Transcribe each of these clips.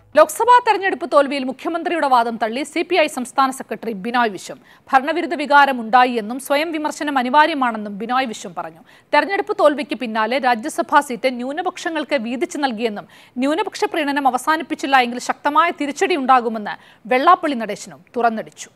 ലോക്സഭാ തെരഞ്ഞെടുപ്പ് തോൽവിയിൽ മുഖ്യമന്ത്രിയുടെ വാദം തള്ളി സി പി ഐ സംസ്ഥാന സെക്രട്ടറി ബിനോയ് വിശ്വം ഭരണവിരുദ്ധ വികാരം ഉണ്ടായി എന്നും സ്വയം വിമർശനം അനിവാര്യമാണെന്നും ബിനോയ് വിശ്വം പറഞ്ഞു തെരഞ്ഞെടുപ്പ് തോൽവിക്ക് പിന്നാലെ രാജ്യസഭാ സീറ്റ് ന്യൂനപക്ഷങ്ങൾക്ക് വീതിച്ചു നൽകിയെന്നും ന്യൂനപക്ഷ പ്രീണനം അവസാനിപ്പിച്ചില്ല എങ്കിൽ ശക്തമായ തിരിച്ചടി ഉണ്ടാകുമെന്ന് വെള്ളാപ്പള്ളി നടേശനും തുറന്നടിച്ചു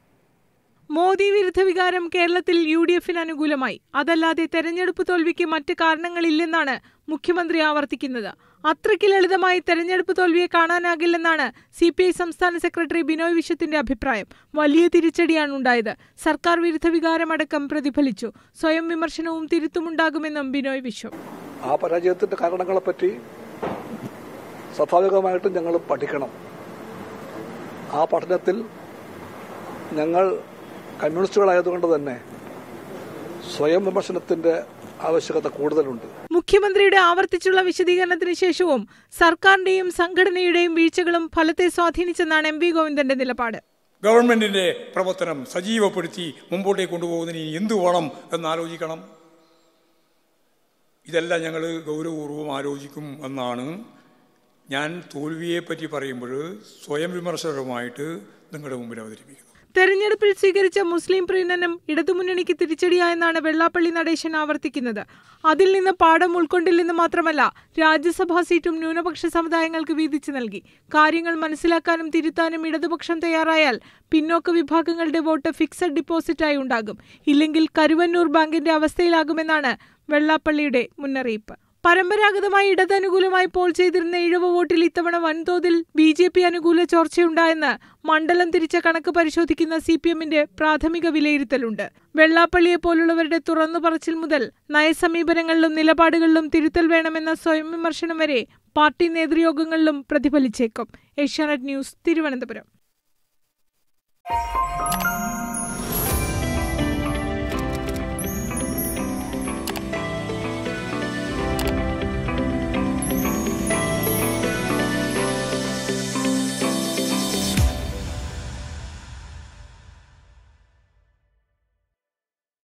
മോദി വിരുദ്ധ വികാരം കേരളത്തിൽ യു ഡി എഫിന് അനുകൂലമായി അതല്ലാതെ തെരഞ്ഞെടുപ്പ് തോൽവിക്ക് മറ്റ് കാരണങ്ങളില്ലെന്നാണ് മുഖ്യമന്ത്രി ആവർത്തിക്കുന്നത് അത്രയ്ക്ക് ലളിതമായി തെരഞ്ഞെടുപ്പ് തോൽവിയെ കാണാനാകില്ലെന്നാണ് സി പി ഐ സംസ്ഥാന സെക്രട്ടറി ബിനോയ് വിശ്വത്തിന്റെ അഭിപ്രായം വലിയ തിരിച്ചടിയാണ് ഉണ്ടായത് സർക്കാർ വിരുദ്ധ വികാരമടക്കം പ്രതിഫലിച്ചു സ്വയം വിമർശനവും തിരുത്തുമുണ്ടാകുമെന്നും ബിനോയ് വിശ്വം ആ പരാജയത്തിന്റെ കാരണങ്ങളെപ്പറ്റി സ്വാഭാവികമായിട്ടും ഞങ്ങൾ പഠിക്കണം ആ പഠനത്തിൽ ഞങ്ങൾ കമ്മ്യൂണിസ്റ്റുകളായതുകൊണ്ട് തന്നെ സ്വയം വിമർശനത്തിന്റെ ആവശ്യകത കൂടുതലുണ്ട് മുഖ്യമന്ത്രിയുടെ ആവർത്തിച്ചുള്ള വിശദീകരണത്തിന് ശേഷവും സർക്കാരിന്റെയും സംഘടനയുടെയും വീഴ്ചകളും ഫലത്തെ സ്വാധീനിച്ചെന്നാണ് എം വി ഗോവിന്ദന്റെ നിലപാട് ഗവൺമെന്റിന്റെ പ്രവർത്തനം സജീവപ്പെടുത്തി മുമ്പോട്ടേക്ക് കൊണ്ടുപോകുന്നതിന് ഇനി എന്തു വേണം എന്നാലോചിക്കണം ഇതെല്ലാം ഞങ്ങൾ ഗൗരവപൂർവ്വം ആലോചിക്കും എന്നാണ് ഞാൻ തോൽവിയെപ്പറ്റി പറയുമ്പോൾ സ്വയം വിമർശനപരമായിട്ട് നിങ്ങളുടെ മുമ്പിൽ അവതരിപ്പിക്കുന്നത് തെരഞ്ഞെടുപ്പിൽ സ്വീകരിച്ച മുസ്ലിം പ്രീണനം ഇടതുമുന്നണിക്ക് തിരിച്ചടിയായെന്നാണ് വെള്ളാപ്പള്ളി നടേശൻ ആവർത്തിക്കുന്നത് അതിൽ നിന്ന് പാഠം ഉൾക്കൊണ്ടില്ലെന്ന് മാത്രമല്ല രാജ്യസഭാ സീറ്റും ന്യൂനപക്ഷ സമുദായങ്ങൾക്ക് വീതിച്ചു നൽകി കാര്യങ്ങൾ മനസ്സിലാക്കാനും തിരുത്താനും ഇടതുപക്ഷം തയ്യാറായാൽ പിന്നോക്ക വിഭാഗങ്ങളുടെ വോട്ട് ഫിക്സഡ് ഡിപ്പോസിറ്റായി ഉണ്ടാകും ഇല്ലെങ്കിൽ കരുവന്നൂർ ബാങ്കിന്റെ അവസ്ഥയിലാകുമെന്നാണ് വെള്ളാപ്പള്ളിയുടെ മുന്നറിയിപ്പ് പരമ്പരാഗതമായി ഇടതനുകൂലമായി പോൾ ചെയ്തിരുന്ന ഇഴവ വോട്ടിൽ ഇത്തവണ വൻതോതിൽ ബി ജെ പി അനുകൂല ചോർച്ചയുണ്ടായെന്ന് മണ്ഡലം തിരിച്ച കണക്ക് പരിശോധിക്കുന്ന സി പി എമ്മിന്റെ പ്രാഥമിക വിലയിരുത്തലുണ്ട് വെള്ളാപ്പള്ളിയെ പോലുള്ളവരുടെ തുറന്നു പറച്ചിൽ മുതൽ നയസമീപനങ്ങളിലും നിലപാടുകളിലും തിരുത്തൽ വേണമെന്ന സ്വയം വിമർശനം വരെ പാർട്ടി നേതൃയോഗങ്ങളിലും പ്രതിഫലിച്ചേക്കും ഏഷ്യാനെറ്റ് ന്യൂസ് തിരുവനന്തപുരം